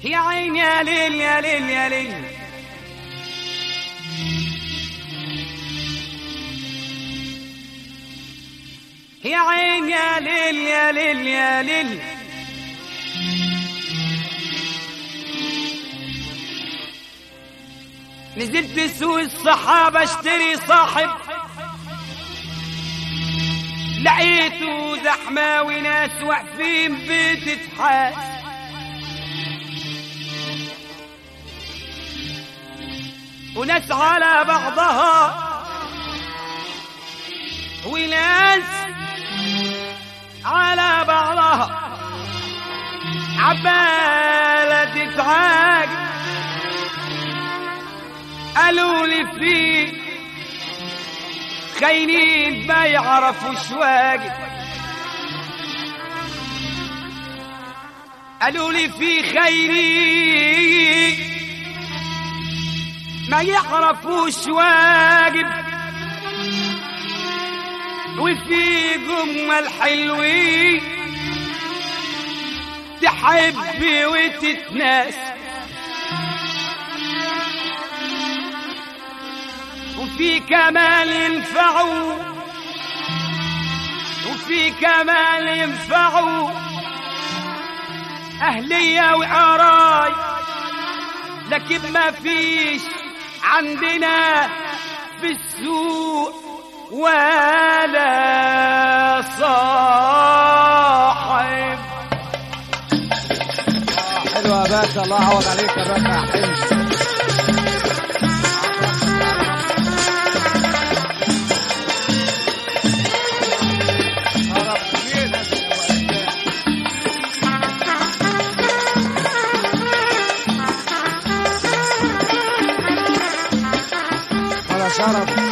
يا عين يا ليل يا ليل يا ليل يا عين يا ليل يا ليل يا ليل نزلت سوق الصحابة اشتري صاحب لقيته زحمة وناس واقفين بتتحاس وناس على بعضها وناس على بعضها عبالة تتعاج قالوا لي في خاينين ما يعرفوا شواقد قالوا لي في خاينين ما يعرفوش واجب وفي جمل حلوين تحب وتتناسى وفي كمال ينفعوا وفي كمال ينفعوا أهلية وقراي لكن ما فيش عندنا في السوق ولا صاحب حلو يا باشا الله يعوض عليك يا باشا يا حلو ولا شرف